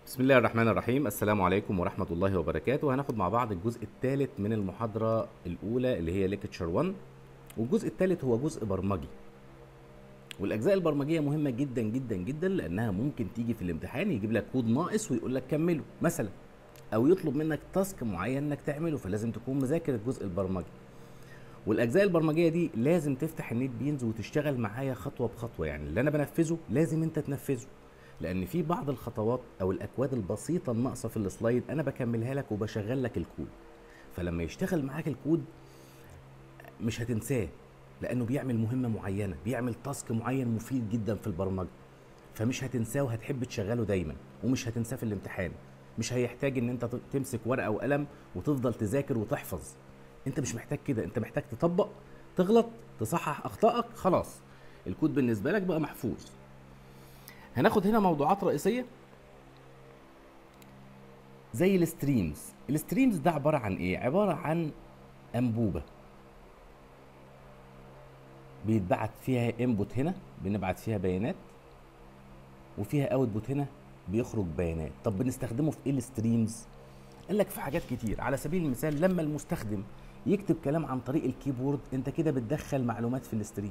بسم الله الرحمن الرحيم السلام عليكم ورحمة الله وبركاته هناخد مع بعض الجزء الثالث من المحاضرة الأولى اللي هي ليكتشر 1 والجزء الثالث هو جزء برمجي والأجزاء البرمجية مهمة جدا جدا جدا لأنها ممكن تيجي في الامتحان يجيب لك كود ناقص ويقول لك كمله مثلا أو يطلب منك تاسك معين إنك تعمله فلازم تكون مذاكر الجزء البرمجي والاجزاء البرمجيه دي لازم تفتح النيت بينز وتشتغل معايا خطوه بخطوه يعني اللي انا بنفذه لازم انت تنفذه لان في بعض الخطوات او الاكواد البسيطه الناقصه في السلايد انا بكملها لك وبشغل لك الكود فلما يشتغل معاك الكود مش هتنساه لانه بيعمل مهمه معينه بيعمل تاسك معين مفيد جدا في البرمجه فمش هتنساه وهتحب تشغله دايما ومش هتنساه في الامتحان مش هيحتاج ان انت تمسك ورقه وقلم وتفضل تذاكر وتحفظ انت مش محتاج كده انت محتاج تطبق تغلط تصحح اخطائك خلاص الكود بالنسبه لك بقى محفوظ هناخد هنا موضوعات رئيسيه زي الستريمز الستريمز ده عباره عن ايه عباره عن انبوبه بيتبعت فيها انبوت هنا بنبعت فيها بيانات وفيها اوتبوت هنا بيخرج بيانات طب بنستخدمه في ايه الستريمز قال لك في حاجات كتير على سبيل المثال لما المستخدم يكتب كلام عن طريق الكيبورد انت كده بتدخل معلومات في الستريم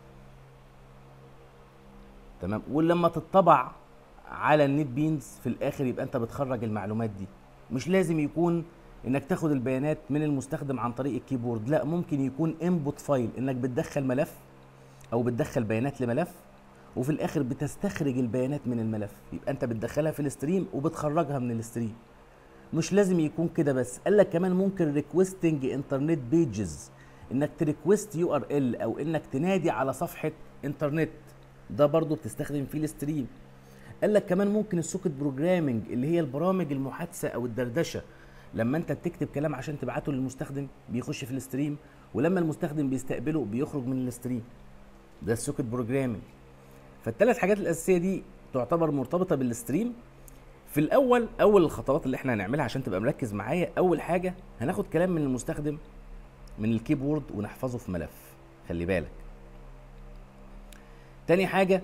تمام ولما تطبع على النت بينز في الاخر يبقى انت بتخرج المعلومات دي مش لازم يكون انك تاخد البيانات من المستخدم عن طريق الكيبورد لا ممكن يكون انبوت فايل انك بتدخل ملف او بتدخل بيانات لملف وفي الاخر بتستخرج البيانات من الملف يبقى انت بتدخلها في الستريم وبتخرجها من الستريم مش لازم يكون كده بس قال لك كمان ممكن ريكويستنج انترنت بيجز انك تريكويست يو ار ال او انك تنادي على صفحه انترنت ده برضو بتستخدم فيه الستريم قال لك كمان ممكن السوكت بروجرامنج اللي هي البرامج المحادثه او الدردشه لما انت بتكتب كلام عشان تبعته للمستخدم بيخش في الستريم ولما المستخدم بيستقبله بيخرج من الستريم ده السوكت بروجرامنج فالثلاث حاجات الاساسيه دي تعتبر مرتبطه بالستريم في الاول اول الخطوات اللي احنا هنعملها عشان تبقى مركز معايا اول حاجه هناخد كلام من المستخدم من الكيبورد ونحفظه في ملف خلي بالك تاني حاجه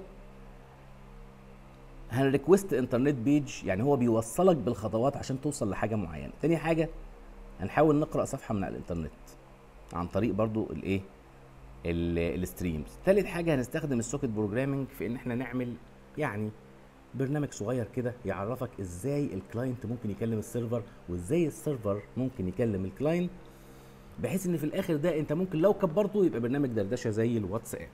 هنريكوست انترنت بيج يعني هو بيوصلك بالخطوات عشان توصل لحاجه معينه تاني حاجه هنحاول نقرا صفحه من على الانترنت عن طريق برضو الايه الستريمز تالت حاجه هنستخدم السوكت بروجرامنج في ان احنا نعمل يعني برنامج صغير كده يعرفك ازاي الكلاينت ممكن يكلم السيرفر وازاي السيرفر ممكن يكلم الكلاينت بحيث ان في الاخر ده انت ممكن لو كبرته يبقى برنامج دردشه زي الواتساب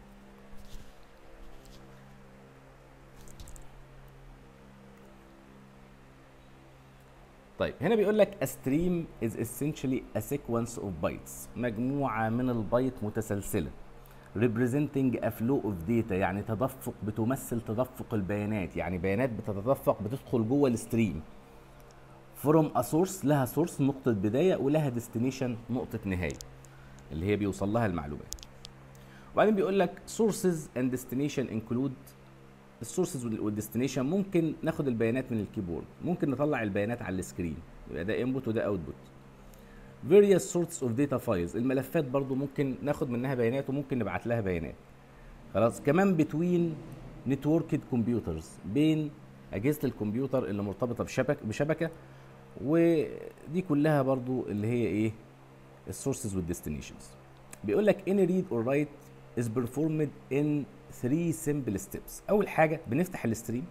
طيب هنا بيقول لك a stream is essentially a sequence of bytes مجموعة من البايت متسلسلة representing a flow of data يعني تدفق بتمثل تدفق البيانات يعني بيانات بتتدفق بتدخل جوه الستريم from a source لها source نقطة بداية ولها destination نقطة نهاية اللي هي بيوصل لها المعلومات وبعدين بيقول لك sources and destination include السورسز والديستنيشن ممكن ناخد البيانات من الكيبورد ممكن نطلع البيانات على السكرين يبقى ده انبوت وده اوتبوت various sorts of data files الملفات برضو ممكن ناخد منها بيانات وممكن نبعت لها بيانات خلاص كمان between networked computers بين اجهزه الكمبيوتر اللي مرتبطه بشبك بشبكه ودي كلها برضو اللي هي ايه السورسز والديستنيشنز بيقول لك any read or write is performed in three simple steps اول حاجه بنفتح الستريم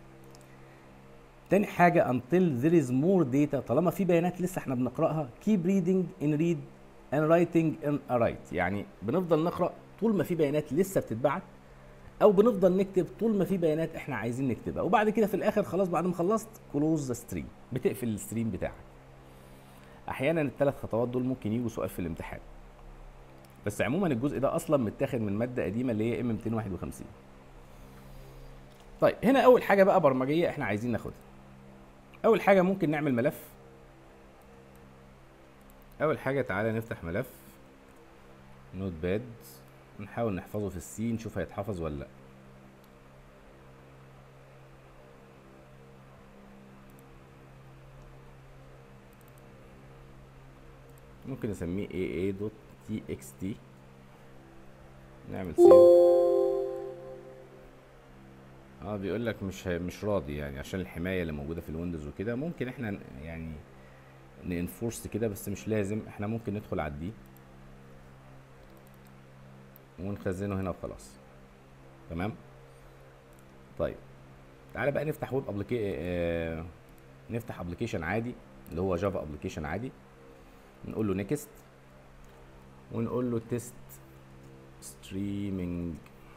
تاني حاجة until there is more data طالما في بيانات لسه احنا بنقرأها keep reading in read and writing in a write يعني بنفضل نقرأ طول ما في بيانات لسه بتتبعت أو بنفضل نكتب طول ما في بيانات احنا عايزين نكتبها وبعد كده في الآخر خلاص بعد ما خلصت close the stream بتقفل الستريم بتاعك أحيانا الثلاث خطوات دول ممكن يجوا سؤال في الامتحان بس عموما الجزء ده اصلا متاخد من ماده قديمه اللي هي ام 251 طيب هنا اول حاجه بقى برمجيه احنا عايزين ناخدها اول حاجه ممكن نعمل ملف اول حاجه تعالى نفتح ملف نوت باد نحاول نحفظه في السي نشوف هيتحفظ ولا لا ممكن نسميه aa.txt نعمل سيف اه بيقول لك مش مش راضي يعني عشان الحمايه اللي موجوده في الويندوز وكده ممكن احنا ن- يعني ننفورس كده بس مش لازم احنا ممكن ندخل على الدي ونخزنه هنا وخلاص تمام طيب تعالى بقى نفتح ويب ابلكي آه نفتح ابلكيشن عادي اللي هو جافا ابلكيشن عادي نقول له نيكست ونقول له تيست ستريمينج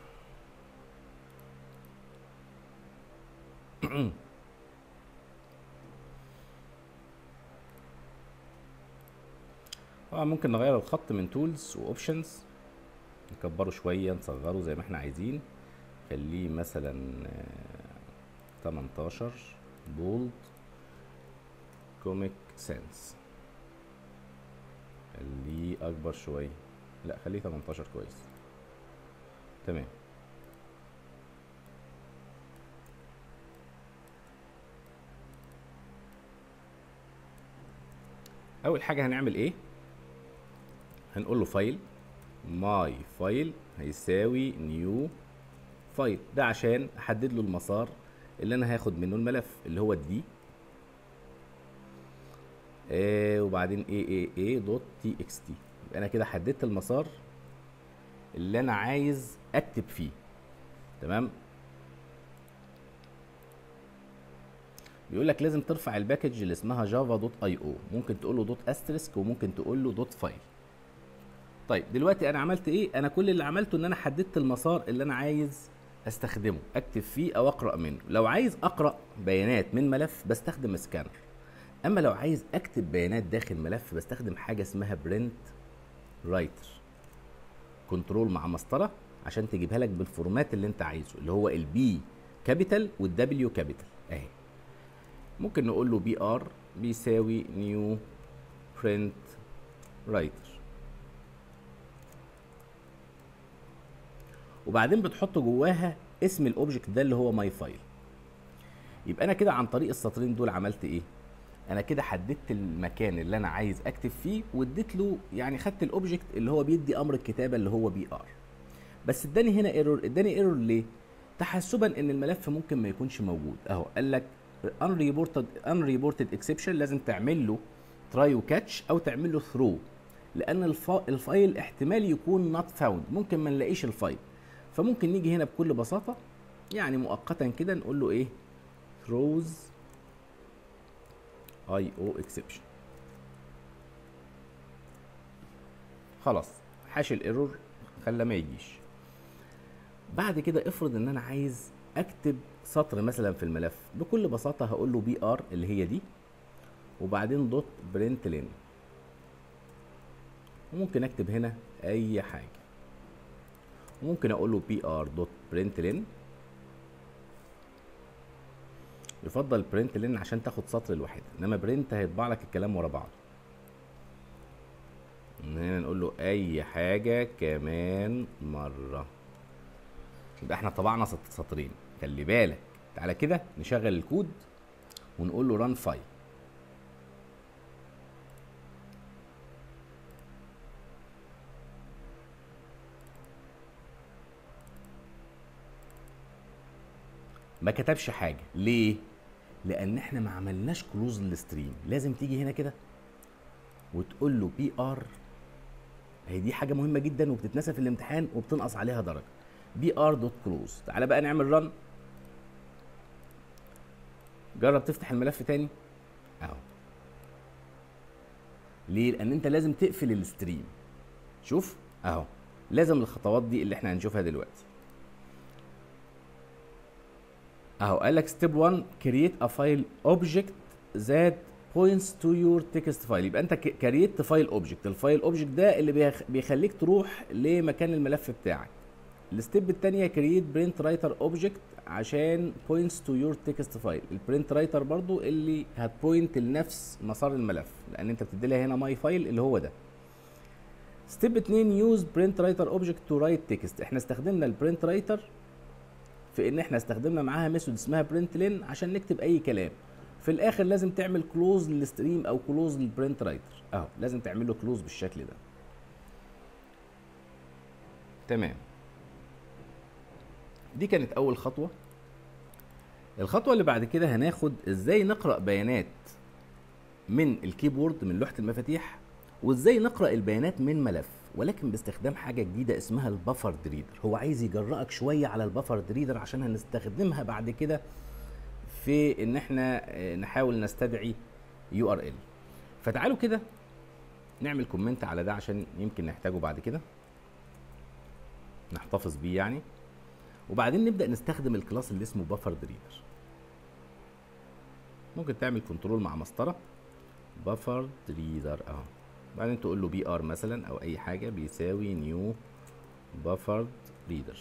طبعا ممكن نغير الخط من تولز واوبشنز نكبره شويه نصغره زي ما احنا عايزين خليه مثلا آه، 18 بولد كوميك سنس خليه اكبر شويه لا خليه 18 كويس تمام اول حاجه هنعمل ايه هنقول له فايل ماي فايل هيساوي نيو فايل ده عشان احدد له المسار اللي انا هاخد منه الملف اللي هو الدي آه وبعدين ايه ايه ايه دوت تي اكس تي يبقى انا كده حددت المسار اللي انا عايز اكتب فيه تمام بيقول لك لازم ترفع الباكج اللي اسمها جافا دوت اي او ممكن تقول له دوت استريسك وممكن تقول له دوت فايل طيب دلوقتي انا عملت ايه انا كل اللي عملته ان انا حددت المسار اللي انا عايز استخدمه اكتب فيه او اقرا منه لو عايز اقرا بيانات من ملف بستخدم سكانر اما لو عايز اكتب بيانات داخل ملف بستخدم حاجه اسمها برنت رايتر كنترول مع مسطره عشان تجيبها لك بالفورمات اللي انت عايزه اللي هو البي كابيتال والدبليو كابيتال اهي ممكن نقول له بي ار بيساوي نيو برنت رايتر وبعدين بتحط جواها اسم الاوبجكت ده اللي هو ماي فايل يبقى انا كده عن طريق السطرين دول عملت ايه انا كده حددت المكان اللي انا عايز اكتب فيه واديت له يعني خدت الاوبجكت اللي هو بيدي امر الكتابه اللي هو بي ار بس اداني هنا ايرور اداني ايرور ليه تحسبا ان الملف ممكن ما يكونش موجود اهو قال لك unreported unreported exception لازم تعمل له تراي وكاتش او تعمل له ثرو لان الفا... الفايل احتمال يكون not found ممكن ما نلاقيش الفايل فممكن نيجي هنا بكل بساطه يعني مؤقتا كده نقول له ايه throws IO exception خلاص حاش الايرور خلى ما يجيش بعد كده افرض ان انا عايز اكتب سطر مثلا في الملف بكل بساطه هقول له بي ار اللي هي دي وبعدين دوت برنت لين وممكن اكتب هنا اي حاجه وممكن اقول له بي ار دوت برنت لين يفضل برنت لين عشان تاخد سطر لوحده انما برنت هيطبع لك الكلام ورا بعض من هنا نقول له اي حاجه كمان مره يبقى احنا طبعنا سط- سطرين خلي بالك تعالى كده نشغل الكود ونقول له ران فايل ما كتبش حاجه ليه لان احنا ما عملناش كلوز للستريم لازم تيجي هنا كده وتقول له بي ار هي دي حاجه مهمه جدا وبتتنسى في الامتحان وبتنقص عليها درجه بي ار دوت كلوز تعالى بقى نعمل رن جرب تفتح الملف تاني اهو ليه لان انت لازم تقفل الستريم شوف اهو لازم الخطوات دي اللي احنا هنشوفها دلوقتي اهو قال لك ستيب 1 كرييت ا فايل اوبجكت ذات بوينتس تو يور تكست فايل يبقى انت كرييت فايل اوبجكت الفايل اوبجكت ده اللي بيخ- بيخليك تروح لمكان الملف بتاعك الستيب الثانيه كرييت برنت رايتر اوبجكت عشان بوينتس تو يور تكست فايل البرنت رايتر برضو اللي هتبوينت لنفس مسار الملف لان انت بتدي لها هنا ماي فايل اللي هو ده ستيب 2 يوز برنت رايتر اوبجكت تو رايت تكست احنا استخدمنا البرنت رايتر في ان احنا استخدمنا معاها ميثود اسمها برنت لين عشان نكتب اي كلام في الاخر لازم تعمل كلوز للستريم او كلوز للبرنت رايتر اهو لازم تعمل له كلوز بالشكل ده تمام دي كانت اول خطوه الخطوه اللي بعد كده هناخد ازاي نقرا بيانات من الكيبورد من لوحه المفاتيح وازاي نقرا البيانات من ملف ولكن باستخدام حاجه جديده اسمها البفر ريدر هو عايز يجرأك شويه على البفر ريدر عشان هنستخدمها بعد كده في ان احنا آه، نحاول نستدعي يو ار ال فتعالوا كده نعمل كومنت على ده عشان يمكن نحتاجه بعد كده نحتفظ بيه يعني وبعدين نبدا نستخدم الكلاس اللي اسمه بفر ريدر ممكن تعمل كنترول مع مسطره بفر ريدر اهو بعدين تقول له بي ار مثلا او اي حاجه بيساوي نيو بفر ريدر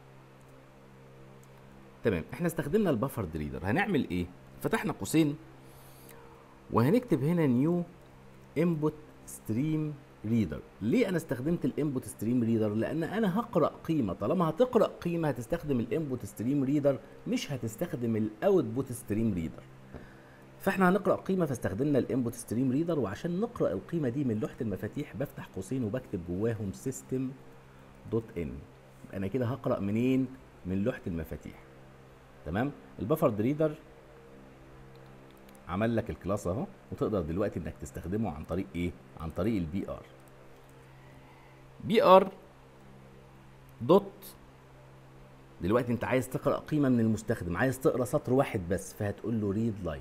تمام احنا استخدمنا البفر ريدر هنعمل ايه فتحنا قوسين وهنكتب هنا نيو انبوت ستريم ريدر ليه انا استخدمت الانبوت ستريم ريدر لان انا هقرا قيمه طالما هتقرا قيمه هتستخدم الانبوت ستريم ريدر مش هتستخدم الاوتبوت ستريم ريدر فاحنا هنقرا قيمه فاستخدمنا الانبوت ستريم ريدر وعشان نقرا القيمه دي من لوحه المفاتيح بفتح قوسين وبكتب جواهم سيستم دوت ان انا كده هقرا منين من لوحه المفاتيح تمام البفر ريدر عمل لك الكلاس اهو وتقدر دلوقتي انك تستخدمه عن طريق ايه عن طريق البي ار بي ار دوت دلوقتي انت عايز تقرا قيمه من المستخدم عايز تقرا سطر واحد بس فهتقول له ريد لاين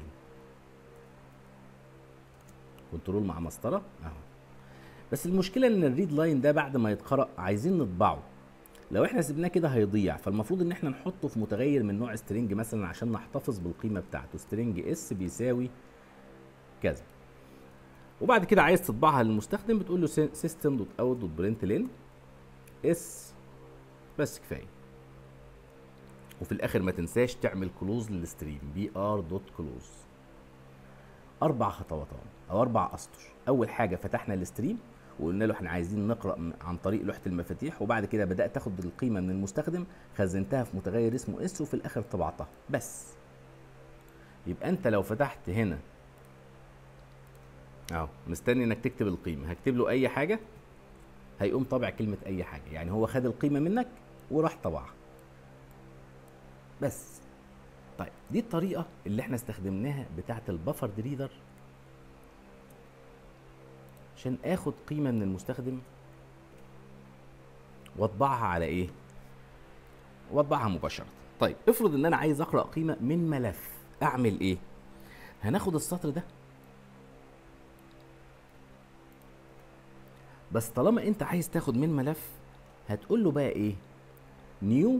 كنترول مع مسطره اهو بس المشكله ان الريد لاين ده بعد ما يتقرا عايزين نطبعه لو احنا سيبناه كده هيضيع فالمفروض ان احنا نحطه في متغير من نوع سترينج مثلا عشان نحتفظ بالقيمه بتاعته سترينج اس بيساوي كذا وبعد كده عايز تطبعها للمستخدم بتقول له سيستم دوت اوت دوت برنت لين اس بس كفايه وفي الاخر ما تنساش تعمل كلوز للستريم بي ار دوت كلوز اربع خطوات او اربع اسطر اول حاجه فتحنا الستريم وقلنا له احنا عايزين نقرا م- عن طريق لوحه المفاتيح وبعد كده بدات تاخد القيمه من المستخدم خزنتها في متغير اسمه اس وفي الاخر طبعتها بس يبقى انت لو فتحت هنا اهو مستني انك تكتب القيمه هكتب له اي حاجه هيقوم طابع كلمه اي حاجه يعني هو خد القيمه منك وراح طبعها بس طيب دي الطريقه اللي احنا استخدمناها بتاعه البفر ريدر عشان اخد قيمه من المستخدم واطبعها على ايه واطبعها مباشره طيب افرض ان انا عايز اقرا قيمه من ملف اعمل ايه هناخد السطر ده بس طالما انت عايز تاخد من ملف هتقول له بقى ايه نيو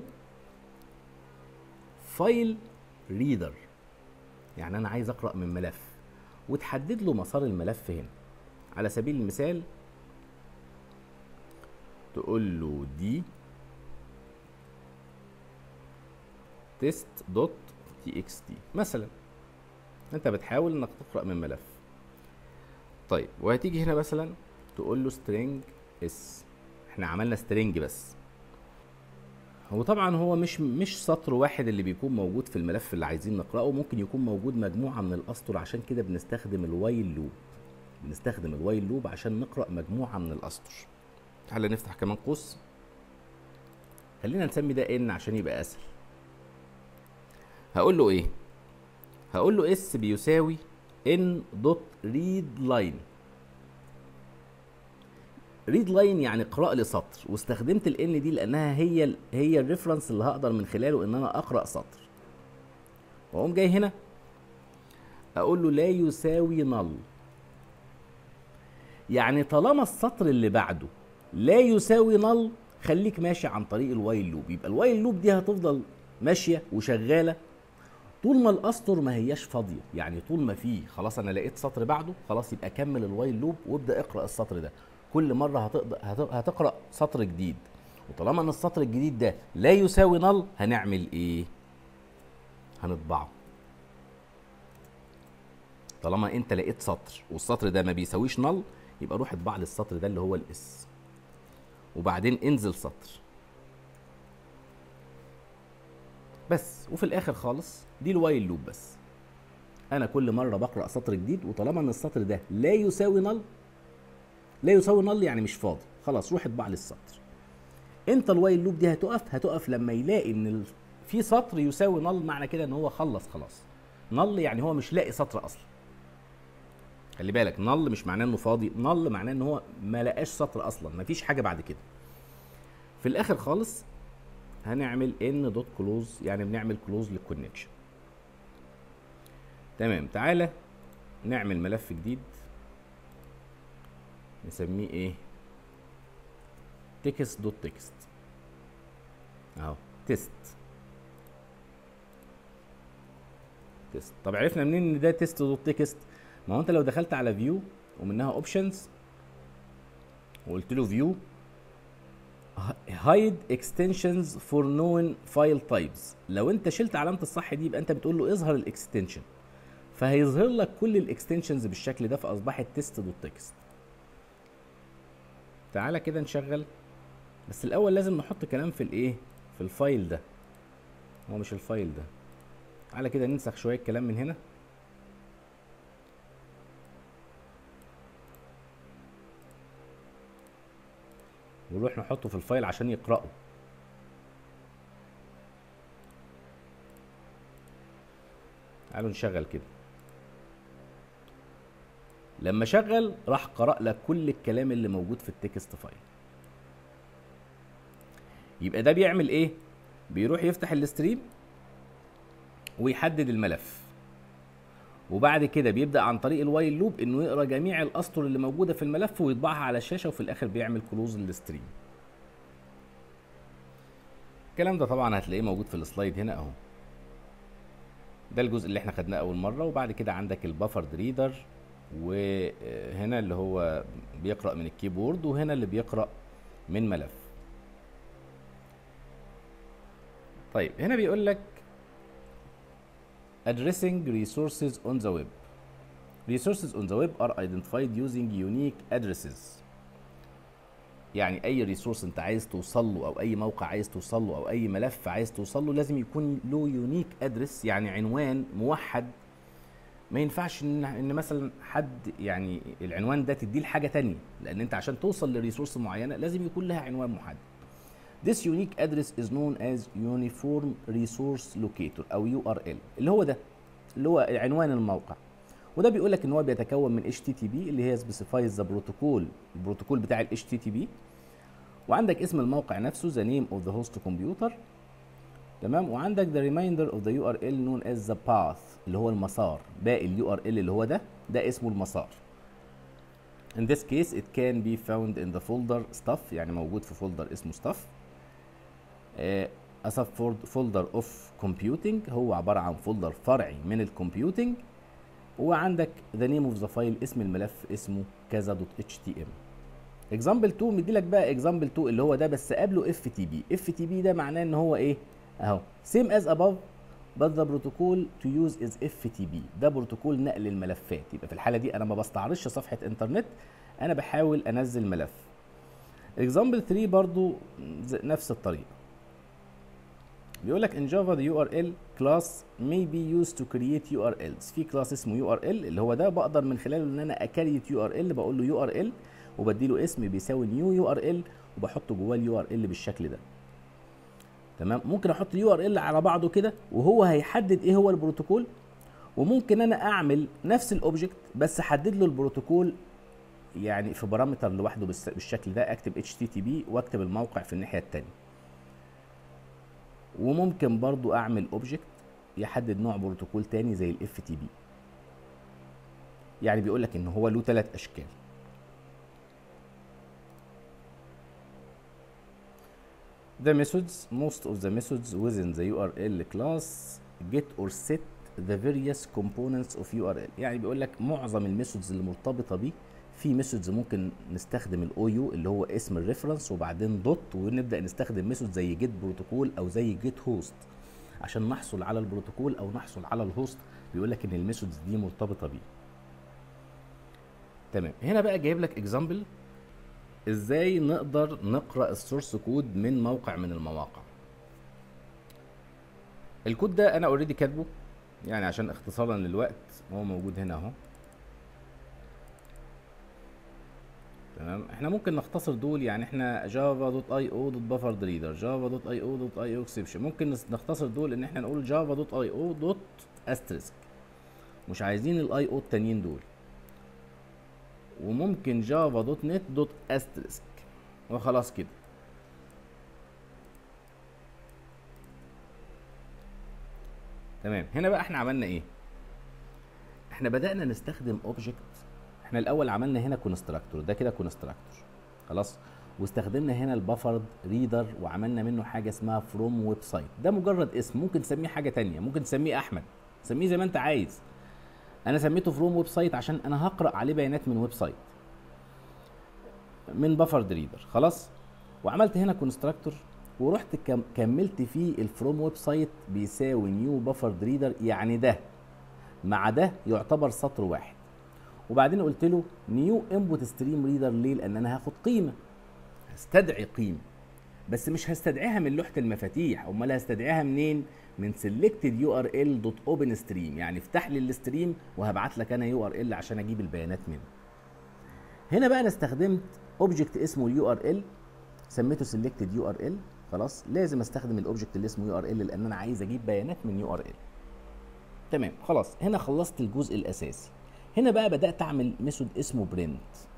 فايل ريدر يعني انا عايز اقرا من ملف وتحدد له مسار الملف هنا على سبيل المثال تقول له دي تيست دوت تي اكس تي مثلا انت بتحاول انك تقرا من ملف طيب وهتيجي هنا مثلا تقول له string اس احنا عملنا string بس هو طبعا هو مش مش سطر واحد اللي بيكون موجود في الملف اللي عايزين نقراه ممكن يكون موجود مجموعه من الاسطر عشان كده بنستخدم الوايل لوب بنستخدم الوايل لوب عشان نقرا مجموعه من الاسطر تعالى نفتح كمان قوس خلينا نسمي ده ان عشان يبقى اسهل هقول له ايه هقول له اس بيساوي ان دوت ريد لاين ريد لاين يعني اقرا لي سطر واستخدمت الان دي لانها هي ال هي الريفرنس اللي هقدر من خلاله ان انا اقرا سطر واقوم جاي هنا اقول له لا يساوي نل يعني طالما السطر اللي بعده لا يساوي نل خليك ماشي عن طريق الوايل لوب يبقى الوايل لوب دي هتفضل ماشيه وشغاله طول ما الاسطر ما هياش فاضيه يعني طول ما فيه خلاص انا لقيت سطر بعده خلاص يبقى كمل الوايل لوب وابدا اقرا السطر ده كل مره هتقدر هت- هتقرا سطر جديد وطالما ان السطر الجديد ده لا يساوي نل هنعمل ايه هنطبعه طالما انت لقيت سطر والسطر ده ما بيساويش نل يبقى روح اطبع لي السطر ده اللي هو الاس وبعدين انزل سطر بس وفي الاخر خالص دي الوايل لوب بس انا كل مره بقرا سطر جديد وطالما ان السطر ده لا يساوي نل لا يساوي نل يعني مش فاضي خلاص روح اطبع لي السطر انت الوايل لوب دي هتقف هتقف لما يلاقي ان ال- في سطر يساوي نل معنى كده ان هو خلص خلاص نل يعني هو مش لاقي سطر اصلا خلي بالك نل مش معناه انه فاضي نل معناه ان هو ما لقاش سطر اصلا مفيش حاجه بعد كده في الاخر خالص هنعمل ان دوت كلوز يعني بنعمل كلوز للكونكشن تمام تعالى نعمل ملف جديد نسميه ايه تكست دوت تكست اهو تيست تيست طب عرفنا منين ان ده تيست دوت تكست ما هو انت لو دخلت على فيو ومنها اوبشنز وقلت له فيو هايد اكستنشنز فور نون فايل تايبس لو انت شلت علامه الصح دي يبقى انت بتقول له اظهر الاكستنشن فهيظهر لك كل الاكستنشنز بالشكل ده فاصبحت تيست دوت تكست تعالى كده نشغل بس الاول لازم نحط كلام في الايه في الفايل ده هو مش الفايل ده تعالى كده ننسخ شويه كلام من هنا ونروح نحطه في الفايل عشان يقرأه تعالوا نشغل كده لما شغل راح قرأ لك كل الكلام اللي موجود في التكست فايل يبقى ده بيعمل ايه بيروح يفتح الاستريم ويحدد الملف وبعد كده بيبدا عن طريق الوايل لوب انه يقرا جميع الاسطر اللي موجوده في الملف ويطبعها على الشاشه وفي الاخر بيعمل كلوز للستريم الكلام ده طبعا هتلاقيه موجود في السلايد هنا اهو ده الجزء اللي احنا خدناه اول مره وبعد كده عندك البفرد ريدر وهنا اللي هو بيقرا من الكيبورد وهنا اللي بيقرا من ملف طيب هنا بيقول لك addressing resources on the web. Resources on the web are identified using unique addresses. يعني اي ريسورس انت عايز توصل له او اي موقع عايز توصل له او اي ملف عايز توصل له لازم يكون له يونيك ادرس يعني عنوان موحد ما ينفعش ان ان مثلا حد يعني العنوان ده تديه لحاجه تانية لان انت عشان توصل لريسورس معينه لازم يكون لها عنوان محدد This unique address is known as Uniform Resource Locator أو URL اللي هو ده اللي هو عنوان الموقع وده بيقول لك ان هو بيتكون من HTTP اللي هي specifies the protocol البروتوكول بتاع ال HTTP وعندك اسم الموقع نفسه the name of the host computer تمام وعندك the reminder of the URL known as the path اللي هو المسار باقي ال URL اللي هو ده ده اسمه المسار In this case it can be found in the folder stuff يعني موجود في فولدر اسمه stuff a sub folder of computing هو عبارة عن فولدر فرعي من الكمبيوتنج وعندك the name of the file اسم الملف اسمه كذا دوت html example 2 مديلك بقى example 2 اللي هو ده بس قبله ftp ftp ده معناه ان هو ايه اهو same as above but the protocol to use is ftp ده بروتوكول نقل الملفات يبقى في الحالة دي انا ما بستعرضش صفحة انترنت انا بحاول انزل ملف example 3 برضو نفس الطريقة بيقول لك in Java the URL class may be used to create URLs في كلاس اسمه URL اللي هو ده بقدر من خلاله ان انا اكريت URL بقول له URL وبديله اسم بيساوي نيو URL وبحطه جواه اليو ار ال بالشكل ده تمام ممكن احط اليو ار ال على بعضه كده وهو هيحدد ايه هو البروتوكول وممكن انا اعمل نفس الاوبجكت بس احدد له البروتوكول يعني في بارامتر لوحده بالشكل ده اكتب اتش تي تي بي واكتب الموقع في الناحيه الثانيه وممكن برضو اعمل اوبجكت يحدد نوع بروتوكول تاني زي الاف تي بي يعني بيقول لك ان هو له ثلاث اشكال The methods, most of the methods within the URL class get or set the various components of URL يعني بيقول لك معظم الميثودز اللي مرتبطه بيه في ميثودز ممكن نستخدم الاو يو اللي هو اسم الريفرنس وبعدين دوت ونبدا نستخدم ميثود زي جيت بروتوكول او زي جيت هوست عشان نحصل على البروتوكول او نحصل على الهوست بيقول لك ان الميثودز دي مرتبطه بيه تمام هنا بقى جايب لك اكزامبل ازاي نقدر نقرا السورس كود من موقع من المواقع الكود ده انا اوريدي كاتبه يعني عشان اختصارا للوقت هو موجود هنا اهو تمام احنا ممكن نختصر دول يعني احنا جافا دوت اي او دوت بفر ريدر جافا دوت اي او دوت اي او اكسبشن ممكن نس- نختصر دول ان احنا نقول جافا دوت اي او دوت استريسك مش عايزين الاي او التانيين دول وممكن جافا دوت نت دوت استريسك وخلاص كده تمام هنا بقى احنا عملنا ايه احنا بدأنا نستخدم اوبجكت احنا الاول عملنا هنا كونستراكتور ده كده كونستراكتور خلاص واستخدمنا هنا البفر ريدر وعملنا منه حاجه اسمها فروم ويب سايت ده مجرد اسم ممكن تسميه حاجه تانية ممكن تسميه احمد سميه زي ما انت عايز انا سميته فروم ويب سايت عشان انا هقرا عليه بيانات من ويب سايت من بفر ريدر خلاص وعملت هنا كونستراكتور ورحت كم كملت فيه الفروم ويب سايت بيساوي نيو بفر ريدر يعني ده مع ده يعتبر سطر واحد وبعدين قلت له نيو انبوت ستريم ريدر ليه لان انا هاخد قيمه هستدعي قيمه بس مش هستدعيها من لوحه المفاتيح امال هستدعيها منين من سيلكتد يو ار ال دوت اوبن ستريم يعني افتح لي الستريم وهبعت لك انا يو ار ال عشان اجيب البيانات منه هنا بقى انا استخدمت اوبجكت اسمه اليو ار ال سميته سيلكتد يو ار ال خلاص لازم استخدم الاوبجكت اللي اسمه يو ار ال لان انا عايز اجيب بيانات من يو ار ال تمام خلاص هنا خلصت الجزء الاساسي هنا بقى بدات اعمل ميثود اسمه برنت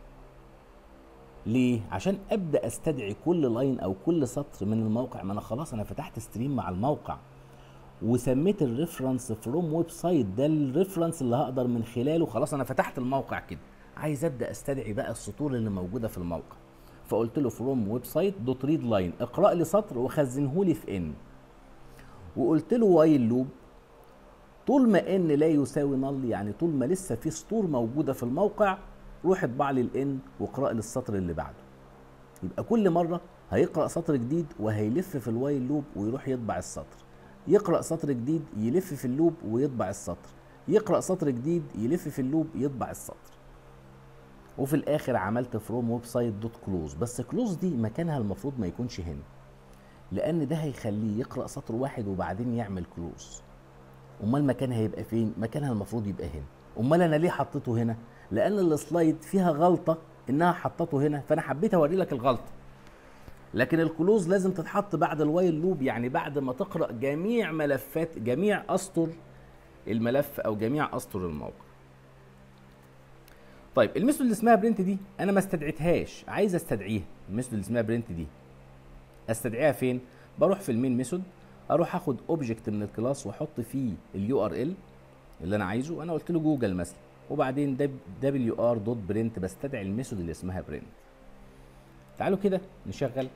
ليه عشان ابدا استدعي كل لاين او كل سطر من الموقع ما انا خلاص انا فتحت ستريم مع الموقع وسميت الريفرنس فروم ويب سايت ده الريفرنس اللي هقدر من خلاله خلاص انا فتحت الموقع كده عايز ابدا استدعي بقى السطور اللي موجوده في الموقع فقلت له فروم ويب سايت دوت ريد لاين اقرا لي سطر وخزنه لي في ان وقلت له وايل لوب طول ما ان لا يساوي نل يعني طول ما لسه في سطور موجوده في الموقع روح اطبع لي الان واقرا لي السطر اللي بعده يبقى كل مره هيقرا سطر جديد وهيلف في الوايل لوب ويروح يطبع السطر يقرا سطر جديد يلف في اللوب ويطبع السطر يقرا سطر جديد يلف في اللوب يطبع السطر وفي الاخر عملت فروم ويب سايت دوت كلوز بس كلوز دي مكانها المفروض ما يكونش هنا لان ده هيخليه يقرا سطر واحد وبعدين يعمل كلوز امال مكانها هيبقى فين مكانها المفروض يبقى هنا امال انا ليه حطيته هنا لان السلايد فيها غلطه انها حطته هنا فانا حبيت اوري لك الغلطه لكن الكلوز لازم تتحط بعد الوايل لوب يعني بعد ما تقرا جميع ملفات جميع اسطر الملف او جميع اسطر الموقع طيب الميثود اللي اسمها برنت دي انا ما استدعيتهاش عايز استدعيها الميثود اللي اسمها برنت دي استدعيها فين بروح في المين ميثود اروح اخد اوبجكت من الكلاس واحط فيه اليو ار ال اللي انا عايزه انا قلت له جوجل مثلا وبعدين دبليو ار دوت برنت بستدعي الميثود اللي اسمها برنت تعالوا كده نشغل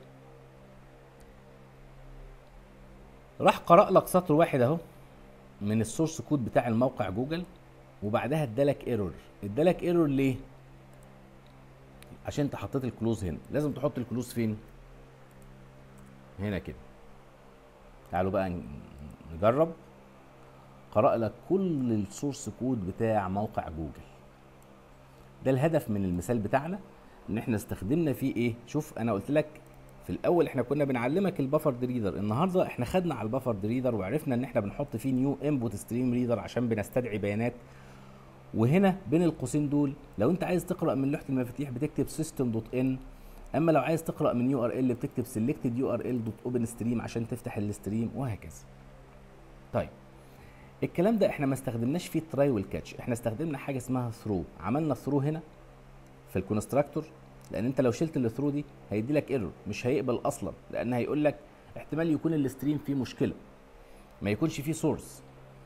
راح قرأ لك سطر واحد اهو من السورس كود بتاع الموقع جوجل وبعدها ادالك ايرور ادالك ايرور ليه عشان انت حطيت الكلوز هنا لازم تحط الكلوز فين هنا كده تعالوا بقى نجرب قرأ لك كل السورس كود بتاع موقع جوجل ده الهدف من المثال بتاعنا ان احنا استخدمنا فيه ايه شوف انا قلت لك في الاول احنا كنا بنعلمك البفر ريدر النهارده احنا خدنا على البفر ريدر وعرفنا ان احنا بنحط فيه نيو انبوت ستريم ريدر عشان بنستدعي بيانات وهنا بين القوسين دول لو انت عايز تقرا من لوحه المفاتيح بتكتب system دوت ان اما لو عايز تقرا من يو ار ال بتكتب selected يو ار ال دوت اوبن ستريم عشان تفتح الستريم وهكذا طيب الكلام ده احنا ما استخدمناش فيه تراي والكاتش احنا استخدمنا حاجه اسمها ثرو عملنا ثرو هنا في الكونستراكتور لان انت لو شلت الثرو دي هيدي لك ايرور مش هيقبل اصلا لان هيقول لك احتمال يكون الستريم فيه مشكله ما يكونش فيه سورس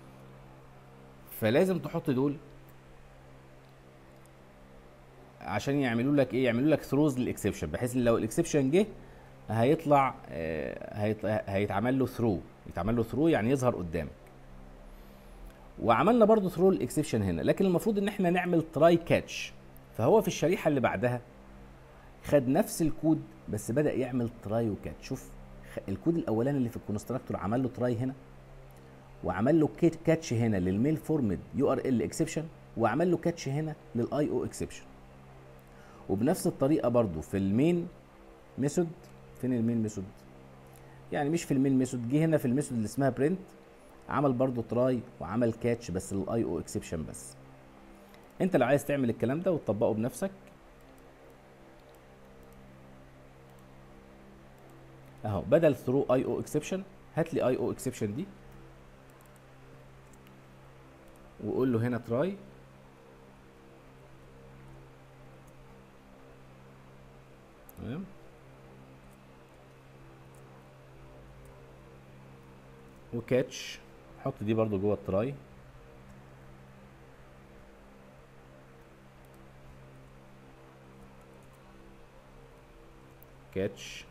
فلازم تحط دول عشان يعملوا لك ايه يعملوا لك ثروز للاكسبشن بحيث ان لو الاكسبشن جه هيطلع آه هيط... هيتعمل له ثرو يتعمل له ثرو يعني يظهر قدامك وعملنا برضو ثرو الاكسبشن هنا لكن المفروض ان احنا نعمل تراي كاتش فهو في الشريحه اللي بعدها خد نفس الكود بس بدا يعمل تراي وكاتش شوف الكود الاولاني اللي في الكونستراكتور عمل له تراي هنا وعمل له كاتش هنا للميل فورمد يو ار ال اكسبشن وعمل له كاتش هنا للاي او اكسبشن وبنفس الطريقه برضو في المين ميثود فين المين ميثود يعني مش في المين ميثود جه هنا في الميثود اللي اسمها برنت عمل برضو تراي وعمل كاتش بس للاي او اكسبشن بس انت لو عايز تعمل الكلام ده وتطبقه بنفسك اهو بدل ثرو اي او اكسبشن هات لي اي او اكسبشن دي وقول له هنا تراي تمام وكاتش حط دي برضو جوه التراي كاتش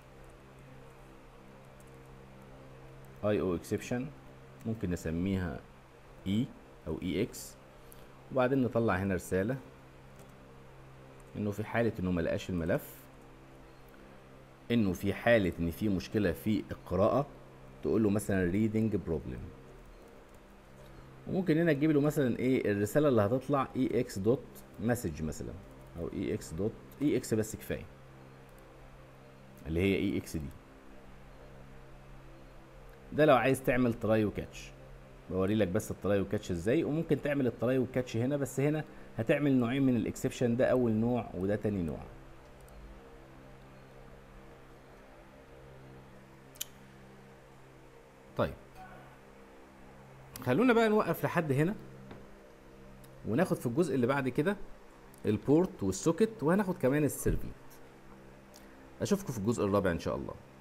اي او اكسبشن ممكن نسميها اي او اي اكس وبعدين نطلع هنا رسالة انه في حالة انه ملقاش الملف انه في حالة ان في مشكلة في القراءة تقول له مثلا reading problem وممكن هنا تجيب له مثلا ايه الرسالة اللي هتطلع اي اكس دوت مسج مثلا او اي اكس دوت اي اكس بس كفاية اللي هي اي اكس دي ده لو عايز تعمل تراي وكاتش بوري لك بس التراي وكاتش ازاي وممكن تعمل التراي وكاتش هنا بس هنا هتعمل نوعين من الاكسبشن ده اول نوع وده تاني نوع طيب خلونا بقى نوقف لحد هنا وناخد في الجزء اللي بعد كده البورت والسوكت وهناخد كمان السيرفيت اشوفكم في الجزء الرابع ان شاء الله